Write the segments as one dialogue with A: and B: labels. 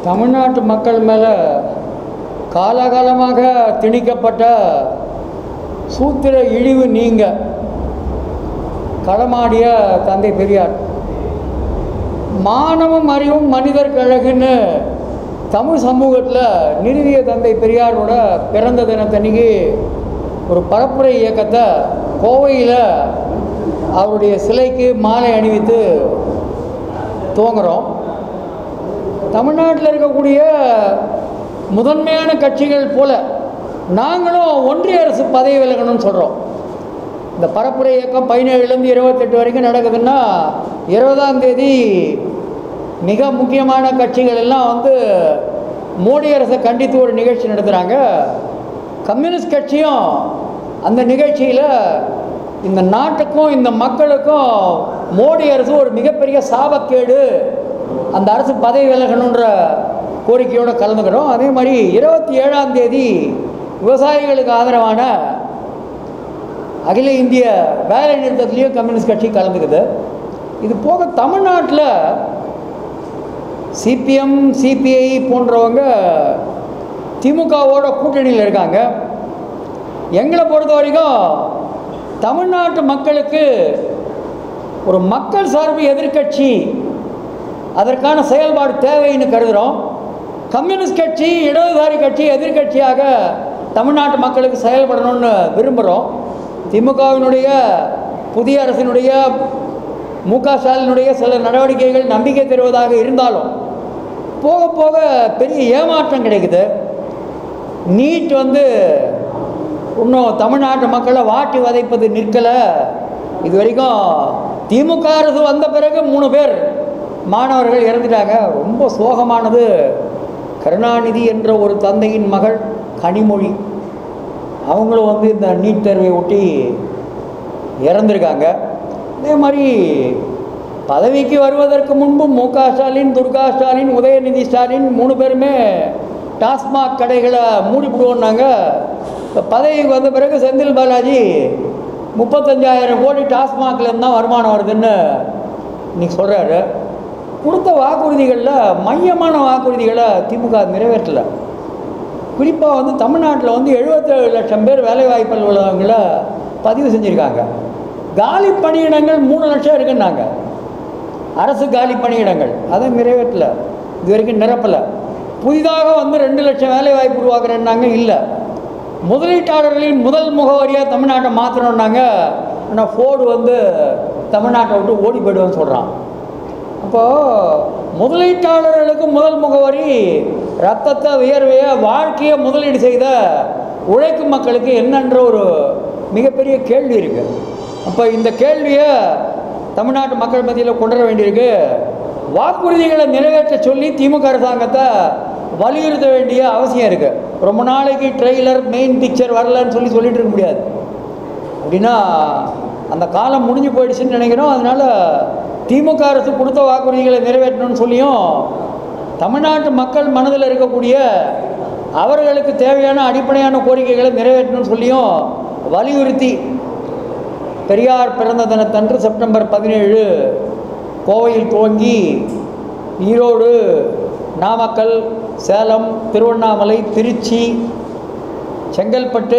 A: தமிழ்நாட்டு மக்கள் மேலே காலகாலமாக திணிக்கப்பட்ட சூத்திர இழிவு நீங்க களமாடிய தந்தை பெரியார் மானமும் அறிவும் மனிதர் கழகுன்னு தமிழ் சமூகத்தில் நிறுவிய தந்தை பெரியாரோட பிறந்த தினத்தன்னைக்கு ஒரு பரப்புரை இயக்கத்தை கோவையில் அவருடைய சிலைக்கு மாலை அணிவித்து துவங்குறோம் தமிழ்நாட்டில் இருக்கக்கூடிய முதன்மையான கட்சிகள் போல நாங்களும் ஒன்றிய அரசு பதவி விலகணும்னு சொல்கிறோம் இந்த பரப்புரை இயக்கம் பதினேழுலேருந்து இருபத்தெட்டு வரைக்கும் நடக்குதுன்னா இருபதாம் தேதி மிக முக்கியமான கட்சிகள் எல்லாம் வந்து மோடி அரசை கண்டித்து ஒரு நிகழ்ச்சி நடத்துகிறாங்க கம்யூனிஸ்ட் கட்சியும் அந்த நிகழ்ச்சியில் இந்த நாட்டுக்கும் இந்த மக்களுக்கும் மோடி அரசு ஒரு மிகப்பெரிய சாபக்கேடு அந்த அரசு பதவி விலகணுன்ற கோரிக்கையோடு கலந்துக்கிறோம் அதே மாதிரி இருபத்தி ஏழாம் தேதி விவசாயிகளுக்கு ஆதரவான அகில இந்திய வேலை நிறுத்தத்துலேயும் கம்யூனிஸ்ட் கட்சி கலந்துக்குது இது போக தமிழ்நாட்டில் சிபிஎம் சிபிஐ போன்றவங்க திமுகவோட கூட்டணியில் இருக்காங்க எங்களை பொறுத்த வரைக்கும் தமிழ்நாட்டு மக்களுக்கு ஒரு மக்கள் சார்பு எதிர்க்கட்சி அதற்கான செயல்பாடு தேவைன்னு கருதுகிறோம் கம்யூனிஸ்ட் கட்சி இடதுசாரி கட்சி எதிர்க்கட்சியாக தமிழ்நாட்டு மக்களுக்கு செயல்படணும்னு விரும்புகிறோம் திமுகவினுடைய புதிய அரசினுடைய மு க ஸ்டாலினுடைய சில நடவடிக்கைகள் நம்பிக்கை தருவதாக இருந்தாலும் போக போக பெரிய ஏமாற்றம் கிடைக்குது நீட் வந்து இன்னும் தமிழ்நாட்டு மக்களை வாட்டி வதைப்பது நிற்கலை இது வரைக்கும் திமுக அரசு வந்த பிறகு மூணு பேர் மாணவர்கள் இறந்துட்டாங்க ரொம்ப சோகமானது கருணாநிதி என்ற ஒரு தந்தையின் மகள் கனிமொழி அவங்களும் வந்து இந்த நீட் தேர்வை ஒட்டி இறந்துருக்காங்க அதே மாதிரி பதவிக்கு வருவதற்கு முன்பு மு க ஸ்டாலின் துர்கா ஸ்டாலின் உதயநிதி ஸ்டாலின் மூணு பேருமே டாஸ்மாக் கடைகளை மூடிவிடுவோன்னாங்க இப்போ பதவிக்கு வந்த பிறகு செந்தில் பாலாஜி முப்பத்தஞ்சாயிரம் கோடி டாஸ்மாக்லேருந்து தான் வருமானம் வருதுன்னு இன்னைக்கு சொல்கிறாரு கொடுத்த வாக்குறுதிகளில் மையமான வாக்குறுதிகளை திமுக நிறைவேற்றலை குறிப்பாக வந்து தமிழ்நாட்டில் வந்து எழுபத்தேழு லட்சம் பேர் வேலைவாய்ப்பில் உள்ளவங்கள பதிவு செஞ்சுருக்காங்க காலி பணியிடங்கள் மூணு லட்சம் இருக்குன்னாங்க அரசு காலி பணியிடங்கள் அதை நிறைவேற்றல இது வரைக்கும் நிரப்பலை புதிதாக வந்து ரெண்டு லட்சம் வேலைவாய்ப்பு உருவாக்குறேன்னாங்க இல்லை முதலீட்டாளர்களின் முதல் முகவரியாக தமிழ்நாட்டை மாற்றணுன்னாங்க ஆனால் ஃபோர்டு வந்து தமிழ்நாட்டை விட்டு ஓடி போயிடுவேன்னு சொல்கிறான் அப்போது முதலீட்டாளர்களுக்கு முதல் முகவரி ரத்தத்தை வியர்வையை வாழ்க்கையை முதலீடு செய்த உழைக்கும் மக்களுக்கு என்னன்ற ஒரு மிகப்பெரிய கேள்வி இருக்குது அப்போ இந்த கேள்வியை தமிழ்நாட்டு மக்கள் மத்தியில் கொண்டு வர வேண்டியிருக்கு வாக்குறுதிகளை நிறைவேற்ற சொல்லி திமுக அரசாங்கத்தை வலியுறுத்த வேண்டிய அவசியம் இருக்குது ரொம்ப நாளைக்கு ட்ரெய்லர் மெயின் பிக்சர் வரலன்னு சொல்லி சொல்லிட்டு இருக்க முடியாது அப்படின்னா அந்த காலம் முடிஞ்சு போயிடுச்சுன்னு நினைக்கிறோம் அதனால் திமுக அரசு கொடுத்த வாக்குறுதிகளை நிறைவேற்றணும்னு சொல்லியும் தமிழ்நாட்டு மக்கள் மனதில் இருக்கக்கூடிய அவர்களுக்கு தேவையான அடிப்படையான கோரிக்கைகளை நிறைவேற்றணும்னு சொல்லியும் வலியுறுத்தி பெரியார் பிறந்த தினத்தன்று செப்டம்பர் பதினேழு கோவையில் துவங்கி ஈரோடு நாமக்கல் சேலம் திருவண்ணாமலை திருச்சி செங்கல்பட்டு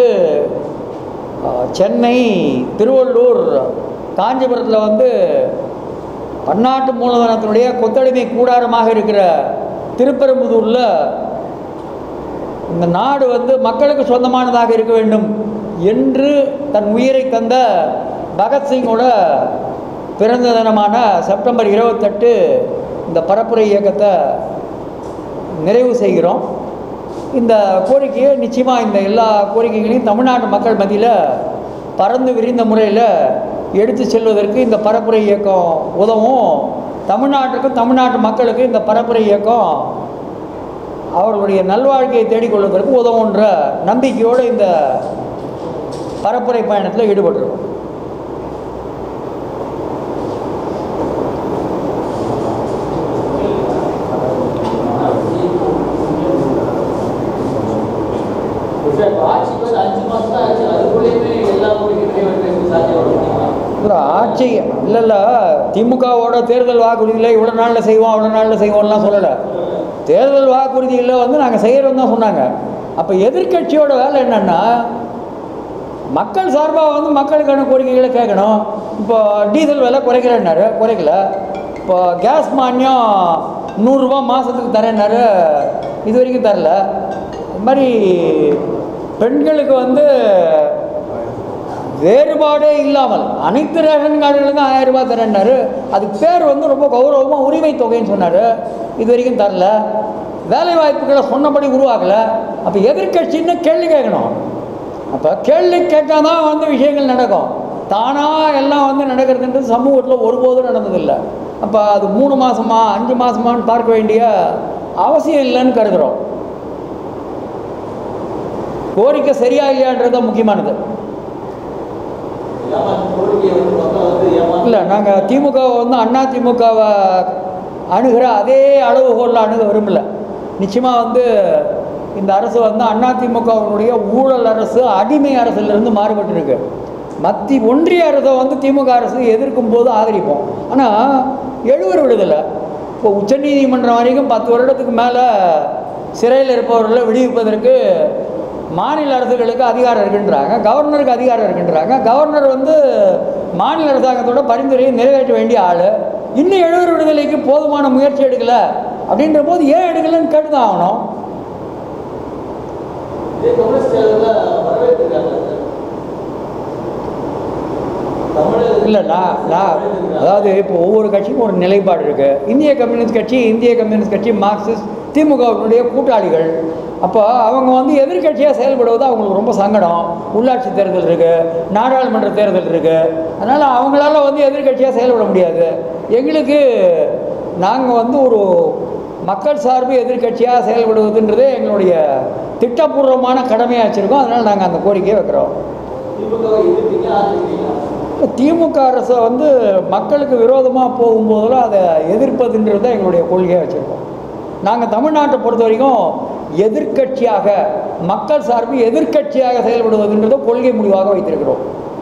A: அஹ், சென்னை திருவள்ளூர் காஞ்சிபுரத்தில் வந்து பன்னாட்டு மூலதனத்தினுடைய கொத்தடிமை கூடாரமாக இருக்கிற திருப்பெரும்புதூரில் இந்த நாடு வந்து மக்களுக்கு சொந்தமானதாக இருக்க வேண்டும் என்று தன் உயிரை தந்த பகத்சிங்கோட பிறந்த தினமான செப்டம்பர் இருபத்தெட்டு இந்த பரப்புரை இயக்கத்தை நிறைவு செய்கிறோம் இந்த கோரிக்கையை நிச்சயமாக இந்த எல்லா கோரிக்கைகளையும் தமிழ்நாட்டு மக்கள் மத்தியில் பறந்து விரிந்த முறையில் எடுத்து செல்வதற்கு இந்த பரப்புரை இயக்கம் உதவும் தமிழ்நாட்டுக்கும் தமிழ்நாட்டு மக்களுக்கு இந்த பரப்புரை இயக்கம் அவர்களுடைய நல்வாழ்க்கையை தேடிக்கொள்வதற்கு உதவுன்ற நம்பிக்கையோடு இந்த பரப்புரை பயணத்தில் ஈடுபட்டிருக்கோம்
B: சார் ஆட்சிக்கு வந்து அஞ்சு மாசம் தான் ஆச்சு அதுக்குள்ளேயுமே எல்லா கோரிக்கை நிறைவேற்ற சாத்தியம்
A: இல்லை ஆட்சி இல்லை இல்லை திமுகவோட தேர்தல் வாக்குறுதியில் இவ்வளோ நாளில் செய்வோம் அவ்வளோ நாளில் செய்வோம்லாம் சொல்லலை தேர்தல் வாக்குறுதியில் வந்து நாங்கள் செய்கிறோம் தான் சொன்னாங்க அப்போ எதிர்க்கட்சியோட வேலை என்னென்னா மக்கள் சார்பாக வந்து மக்களுக்கான கோரிக்கைகளை கேட்கணும் இப்போ டீசல் விலை குறைக்கிறேன்னாரு குறைக்கல இப்போ கேஸ் மானியம் நூறுரூவா மாதத்துக்கு தரேன்னாரு இது வரைக்கும் தரல அது மாதிரி பெண்களுக்கு வந்து வேறுபாடே இல்லாமல் அனைத்து ரேஷன் கார்டுகளுக்கும் ஆயிரம் ரூபாய் தரேன்னாரு அதுக்கு பேர் வந்து ரொம்ப கௌரவமாக உரிமை தொகைன்னு சொன்னார் இது வரைக்கும் தரல வேலை வாய்ப்புகளை சொன்னபடி உருவாக்கலை அப்போ எதிர்க்கட்சின்னு கேள்வி கேட்கணும் அப்போ கேள்வி கேட்டால் தான் வந்து விஷயங்கள் நடக்கும் தானாக எல்லாம் வந்து நடக்கிறதுன்றது சமூகத்தில் ஒருபோதும் நடந்ததில்லை அப்போ அது மூணு மாதமா அஞ்சு மாதமான்னு பார்க்க வேண்டிய அவசியம் இல்லைன்னு கருதுகிறோம் கோரிக்கை சரியா இல்லையான்றது தான் முக்கியமானது
B: ஏமாற்று கோரிக்கையை வந்து மக்கள் வந்து ஏமாற்று
A: இல்லை நாங்கள் திமுகவை வந்து அண்ணா திமுகவை அணுகிற அதே அளவுகோலில் அணுக விரும்பல நிச்சயமாக வந்து இந்த அரசு வந்து அண்ணா திமுகவினுடைய ஊழல் அரசு அடிமை அரசிலிருந்து மாறுபட்டிருக்கு மத்தி ஒன்றிய அரசை வந்து திமுக அரசு எதிர்க்கும் போது ஆதரிப்போம் ஆனால் எழுவர் விடுதலை இப்போ உச்சநீதிமன்றம் வரைக்கும் பத்து வருடத்துக்கு மேலே சிறையில் இருப்பவர்களை விடுவிப்பதற்கு மாநில அரசுகளுக்கு அதிகாரம் இருக்குன்றாங்க கவர்னருக்கு அதிகாரம் இருக்குன்றாங்க கவர்னர் வந்து மாநில அரசாங்கத்தோட பரிந்துரையை நிறைவேற்ற வேண்டிய ஆள் இன்னும் எழுவர் விடுதலைக்கு போதுமான முயற்சி எடுக்கலை அப்படின்ற போது ஏன் எடுக்கலைன்னு கேட்டு தான் ஆகணும்
B: இதே கம்யூனிஸ்ட் தேர்தலில் வரவேற்றிருக்காங்க சார் தமிழக
A: இல்லை நான் நான் அதாவது இப்போ ஒவ்வொரு கட்சிக்கும் ஒரு நிலைப்பாடு இருக்குது இந்திய கம்யூனிஸ்ட் கட்சி இந்திய கம்யூனிஸ்ட் கட்சி மார்க்சிஸ்ட் திமுகவினுடைய கூட்டாளிகள் அப்போ அவங்க வந்து எதிர்க்கட்சியாக செயல்படுவது அவங்களுக்கு ரொம்ப சங்கடம் உள்ளாட்சி தேர்தல் இருக்குது நாடாளுமன்ற தேர்தல் இருக்குது அதனால் அவங்களால வந்து எதிர்க்கட்சியாக செயல்பட முடியாது எங்களுக்கு நாங்கள் வந்து ஒரு மக்கள் சார்பு எதிர்க்கட்சியாக செயல்படுவதுன்றதே எங்களுடைய திட்டபூர்வமான கடமையாக வச்சுருக்கோம் அதனால் நாங்கள் அந்த கோரிக்கையை வைக்கிறோம்
B: திமுகவை எதிர்த்தீங்க ஆதரிக்கிறீங்களா
A: இப்ப திமுக அரசை வந்து மக்களுக்கு விரோதமாக போகும்போதெல்லாம் அதை எதிர்ப்பதுன்றது தான் எங்களுடைய கொள்கையாக வச்சுருக்கோம் நாங்கள் தமிழ்நாட்டை பொறுத்த வரைக்கும் எதிர்க்கட்சியாக மக்கள் சார்பு எதிர்க்கட்சியாக செயல்படுவதுன்றதை கொள்கை முடிவாக வைத்திருக்கிறோம்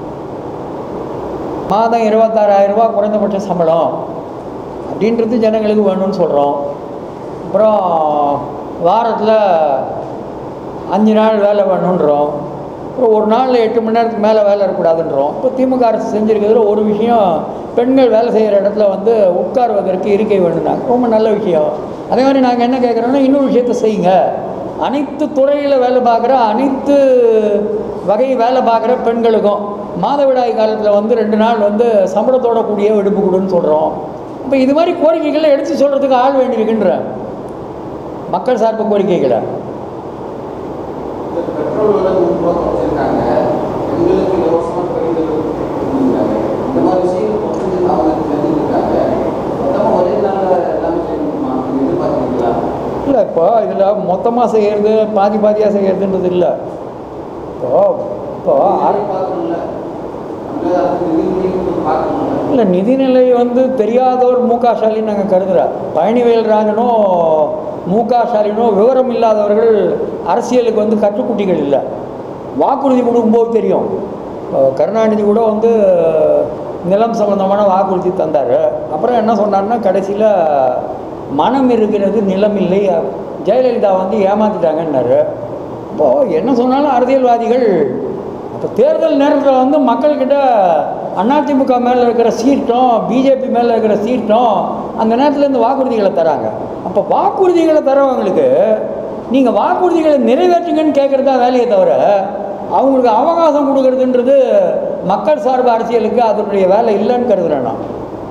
A: மாதம் இருபத்தாறாயிரம் ரூபாய் குறைந்தபட்ச சம்பளம் அப்படின்றது ஜனங்களுக்கு வேணும்னு சொல்கிறோம் அப்புறம் வாரத்தில் அஞ்சு நாள் வேலை வேணுன்றோம் அப்புறம் ஒரு நாளில் எட்டு மணி நேரத்துக்கு மேலே வேலை இருக்கக்கூடாதுன்றோம் இப்போ திமுக அரசு செஞ்சுருக்கிறதுல ஒரு விஷயம் பெண்கள் வேலை செய்கிற இடத்துல வந்து உட்காருவதற்கு இருக்கை வேணும்னாங்க ரொம்ப நல்ல விஷயம் அதே மாதிரி நாங்கள் என்ன கேட்குறோன்னா இன்னொரு விஷயத்த செய்யுங்க அனைத்து துறையில் வேலை பார்க்குற அனைத்து வகை வேலை பார்க்குற பெண்களுக்கும் மாதவிடாய் காலத்தில் வந்து ரெண்டு நாள் வந்து சம்பளத்தோட கூடிய விடுப்பு கொடுன்னு சொல்கிறோம் இப்போ இது மாதிரி கோரிக்கைகளை எடுத்து சொல்கிறதுக்கு ஆள் வேண்டியிருக்குன்ற மக்கள் சார்பு கோரிக்கைகளை
C: இந்த பெட்ரோல் விலை நூறு ரூபா குறைச்சிருக்காங்க பெண்களுக்கு இலவசமாக பெண்கள் கொடுக்குறாங்க இந்த மாதிரி விஷயங்கள் கொஞ்சம் அவங்க செஞ்சுருக்காங்க மொத்தமாக ஒரே நாளில் எல்லாமே செய்யணுமா நீங்கள் எதிர்பார்க்குறீங்களா
A: இல்லை இப்போ இதில் மொத்தமாக செய்கிறது பாதி பாதியாக செய்கிறதுன்றது இல்லை இப்போ இப்போ அர-
C: பார்க்கணும்ல தமிழக அரசு நிதி பார்க்கணும்ல
A: இல்லை நிதிநிலை வந்து தெரியாதவர் மு க ஸ்டாலின் நாங்கள் கருதுகிறோம் பழனிவேல் ராஜனும் மு க ஸ்டாலினும் விவரம் இல்லாதவர்கள் அரசியலுக்கு வந்து கற்றுக்குட்டிகள் இல்லை வாக்குறுதி கொடுக்கும்போது தெரியும் இப்போ கருணாநிதி கூட வந்து நிலம் சம்பந்தமான வாக்குறுதி தந்தார் அப்புறம் என்ன சொன்னார்னா கடைசியில் மனம் இருக்கிறது நிலம் இல்லை ஜெயலலிதா வந்து ஏமாத்திட்டாங்கன்னாரு இப்போது என்ன சொன்னாலும் அரசியல்வாதிகள் அப்போ தேர்தல் நேரத்தில் வந்து மக்கள்கிட்ட அதிமுக மேலே இருக்கிற சீட்டும் பிஜேபி மேலே இருக்கிற சீட்டும் அந்த நேரத்தில் இந்த வாக்குறுதிகளை தராங்க அப்போ வாக்குறுதிகளை தரவங்களுக்கு நீங்கள் வாக்குறுதிகளை நிறைவேற்றுங்கன்னு கேட்குறது தான் வேலையை தவிர அவங்களுக்கு அவகாசம் கொடுக்கறதுன்றது மக்கள் சார்பு அரசியலுக்கு அதனுடைய வேலை இல்லைன்னு கருதுறேன் நான்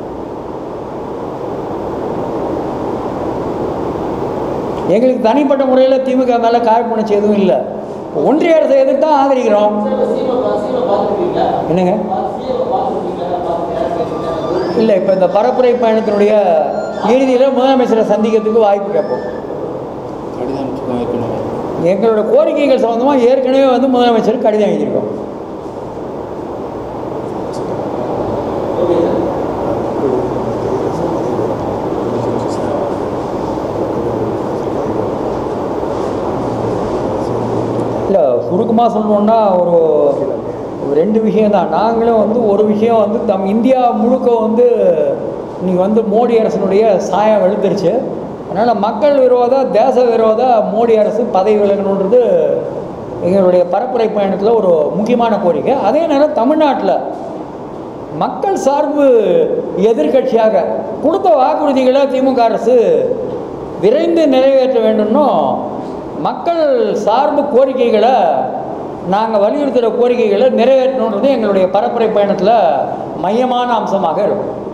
A: எங்களுக்கு தனிப்பட்ட முறையில் திமுக மேலே காழ்ப்புணர்ச்சி எதுவும் இல்லை ஒன்றிய அரசை எதிர்த்து தான் ஆதரிக்கிறோம்
B: சார் சீமை பா- சீமை பார்த்துருக்கீங்களா
A: என்னங்க
B: சீமை பார்த்துருக்கீங்களா பார்த்து யார் பேசுறீங்க
A: இல்லை இப்போ இந்த பரப்புரை பயணத்தினுடைய இறுதியில் முதலமைச்சரை சந்திக்கிறதுக்கு வாய்ப்பு கேட்போம்
D: கடிதம் அனுப்பிச்சிருக்கோம் ஏற்கனவே
A: எங்களோட கோரிக்கைகள் சம்மந்தமாக ஏற்கனவே வந்து முதலமைச்சருக்கு கடிதம் எழுதியிருக்கோம்
B: ஓகே சார்
A: இல்லை சுருக்கமாக சொல்லணுன்னா ஒரு ஒரு ரெண்டு விஷயம் தான் நாங்களும் வந்து ஒரு விஷயம் வந்து தம் இந்தியா முழுக்க வந்து இன்னைக்கு வந்து மோடி அரசினுடைய சாயம் வெளுத்துருச்சு அதனால் மக்கள் விரோத தேச விரோத மோடி அரசு பதவி விலகணுன்றது எங்களுடைய பரப்புரை பயணத்தில் ஒரு முக்கியமான கோரிக்கை அதே நேரம் தமிழ்நாட்டில் மக்கள் சார்பு எதிர்க்கட்சியாக கொடுத்த வாக்குறுதிகளை திமுக அரசு விரைந்து நிறைவேற்ற வேண்டும்னும் மக்கள் சார்பு கோரிக்கைகளை நாங்கள் வலியுறுத்துகிற கோரிக்கைகளை நிறைவேற்றணுன்றது எங்களுடைய பரப்புரை பயணத்தில் மையமான அம்சமாக இருக்கும்